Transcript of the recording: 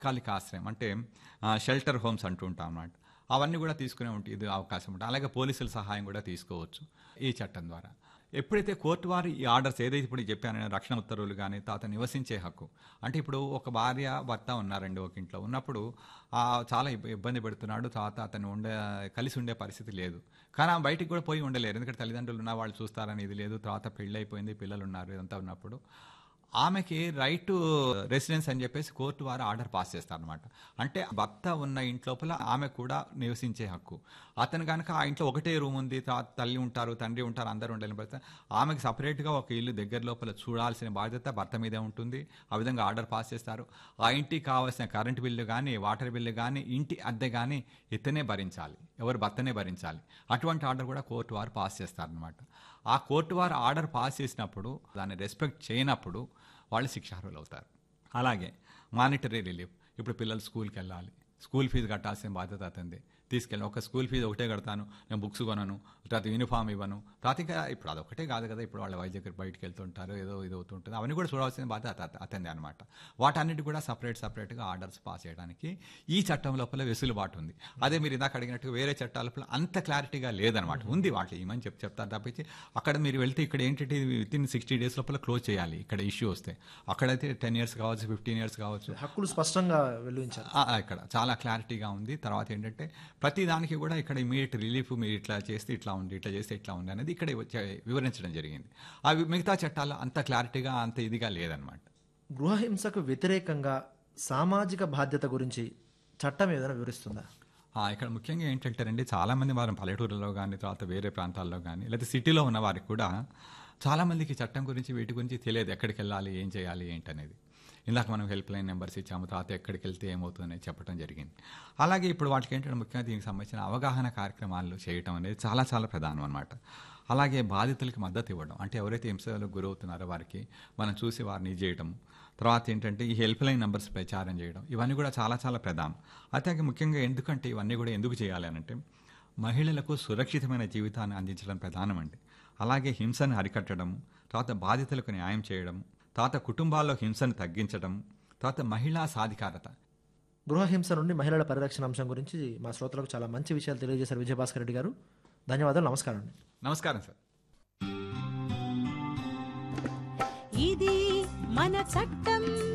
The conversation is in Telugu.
తాత్కాలిక ఆశ్రయం అంటే షెల్టర్ హోమ్స్ అంటూ ఉంటాం అన్నమాట అవన్నీ కూడా తీసుకునే ఉంటుంది ఇది అవకాశం ఉంటుంది అలాగే పోలీసుల సహాయం కూడా తీసుకోవచ్చు ఈ చట్టం ద్వారా ఎప్పుడైతే కోర్టు వారు ఈ ఆర్డర్స్ ఏదైతే ఇప్పుడు చెప్పాను నేను, రక్షణ ఉత్తర్వులు కానీ తాత నివసించే హక్కు అంటే ఇప్పుడు ఒక భార్య భర్త ఉన్నారండి ఒక ఇంట్లో ఉన్నప్పుడు ఆ, చాలా ఇబ్బ- ఇబ్బంది పెడుతున్నాడు తాత అతను ఉండే కలిసి ఉండే పరిస్థితి లేదు కానీ ఆమె బయటికి కూడా పోయి ఉండలేరు ఎందుకంటే తల్లిదండ్రులు ఉన్న వాళ్ళు చూస్తారని ఇది లేదు తర్వాత పెళ్ళి అయిపోయింది పిల్లలు ఉన్నారు ఇదంతా ఉన్నప్పుడు ఆమెకి రైట్ టు రెసిడెన్స్ అని చెప్పేసి కోర్టు వారు ఆర్డర్ పాస్ చేస్తారనమాట అంటే భర్త ఉన్న ఇంట్లోపల ఆమె కూడా నివసించే హక్కు అతను కనుక ఆ ఇంట్లో ఒకటే రూమ్ ఉంది తా- తల్లి ఉంటారు తండ్రి ఉంటారు అందరూ ఉండాలని పడితే ఆమెకి సపరేట్గా ఒక ఇల్లు దగ్గర లోపల చూడాల్సిన బాధ్యత భర్త మీదే ఉంటుంది ఆ విధంగా ఆర్డర్ పాస్ చేస్తారు ఆ ఇంటికి కావాల్సిన కరెంట్ బిల్లు కానీ వాటర్ బిల్లు కానీ ఇంటి అద్దె కానీ ఇతనే భరించాలి ఎవరు భర్తనే భరించాలి అటువంటి ఆర్డర్ కూడా కోర్టు వారు పాస్ చేస్తారనమాట ఆ కోర్టు వారు ఆర్డర్ పాస్ చేసినప్పుడు దాన్ని రెస్పెక్ట్ చేయనప్పుడు వాళ్ళు శిక్షార్హులు అవుతారు అలాగే మానిటరీ రిలీఫ్ ఇప్పుడు పిల్లలు స్కూల్కి వెళ్ళాలి స్కూల్ ఫీజు కట్టాల్సిన బాధ్యత అతంది తీసుకెళ్ళి ఒక స్కూల్ ఫీజు ఒకటే కడతాను నేను బుక్స్ కొనను తర్వాత యూనిఫామ్ ఇవ్వను తర్వాత ఇంకా ఇప్పుడు అదొకటే కాదు కదా ఇప్పుడు వాళ్ళ వైద్య దగ్గర బయటకు వెళ్తుంటారు ఏదో ఇది అవుతుంటుంది అవన్నీ కూడా చూడాల్సిన బాధ్యత అత- అతంది అనమాట వాటన్నిటి కూడా సపరేట్ సపరేట్గా ఆర్డర్స్ పాస్ చేయడానికి ఈ చట్టం లోపల వెసులుబాటు ఉంది అదే మీరు ఇందాక అడిగినట్టు వేరే చట్టాల లోపల అంత క్లారిటీగా లేదనమాట ఉంది వాటి ఏమని చెప్పి చెప్తారు తప్పించి అక్కడ మీరు వెళ్తే ఇక్కడ ఏంటంటే విత్ ఇన్ సిక్స్టీ డేస్ లోపల క్లోజ్ చేయాలి ఇక్కడ ఇష్యూ వస్తే అక్కడైతే టెన్ ఇయర్స్ కావచ్చు ఫిఫ్టీన్ ఇయర్స్ కావచ్చు హక్కులు స్పష్టంగా వెలువించారు ఆ, ఆ, ఇక్కడ చాలా క్లారిటీగా ఉంది తర్వాత ఏంటంటే ప్రతి దానికి కూడా ఇక్కడ ఇమీడియట్ రిలీఫ్ మీరు ఇట్లా చేస్తే ఇట్లా ఉంది ఇట్లా చేస్తే ఇట్లా ఉంది అనేది ఇక్కడ వచ్చే- వివరించడం జరిగింది అవి మిగతా చట్టాలు అంత క్లారిటీగా అంత ఇదిగా లేదనమాట గృహహింసకు వ్యతిరేకంగా సామాజిక బాధ్యత గురించి చట్టం ఏదైనా వివరిస్తుందా ఆ, ఇక్కడ ముఖ్యంగా ఏంటంటేనండి చాలా మంది వారు పల్లెటూరులో కానీ తర్వాత వేరే ప్రాంతాల్లో కానీ లేదా సిటీలో ఉన్న వారికి కూడా చాలా మందికి చట్టం గురించి వీటి గురించి తెలియదు ఎక్కడికి వెళ్ళాలి ఏం చేయాలి ఏంటనేది ఇందాక మనం హెల్ప్ లైన్ నెంబర్స్ ఇచ్చాము తర్వాత ఎక్కడికి వెళ్తే ఏమవుతుంది చెప్పడం జరిగింది అలాగే ఇప్పుడు వాటికి ఏంటంటే ముఖ్యంగా దీనికి సంబంధించిన అవగాహన కార్యక్రమాలు చేయటం అనేది చాలా చాలా ప్రధానం అనమాట అలాగే బాధితులకి మద్దతు ఇవ్వడం అంటే ఎవరైతే హింసలకు గురవుతున్నారో వారికి మనం చూసి వారిని ఇది చేయడం తర్వాత ఏంటంటే ఈ హెల్ప్ లైన్ నెంబర్స్ ప్రచారం చేయడం ఇవన్నీ కూడా చాలా చాలా ప్రధానం అయితే ముఖ్యంగా ఎందుకంటే ఇవన్నీ కూడా ఎందుకు చేయాలి అని అంటే మహిళలకు సురక్షితమైన జీవితాన్ని అందించడం ప్రధానమండి అలాగే హింసను అరికట్టడం తర్వాత బాధితులకు న్యాయం చేయడం తర్వాత కుటుంబాల్లో హింసను తగ్గించడం తర్వాత మహిళా సాధికారత గృహహింస నుండి మహిళల పరిరక్షణ అంశం గురించి మా శ్రోతలకు చాలా మంచి విషయాలు తెలియజేశారు విజయభాస్కర్ రెడ్డి గారు ధన్యవాదాలు నమస్కారం అండి నమస్కారం సార్ ఇది మన చట్టం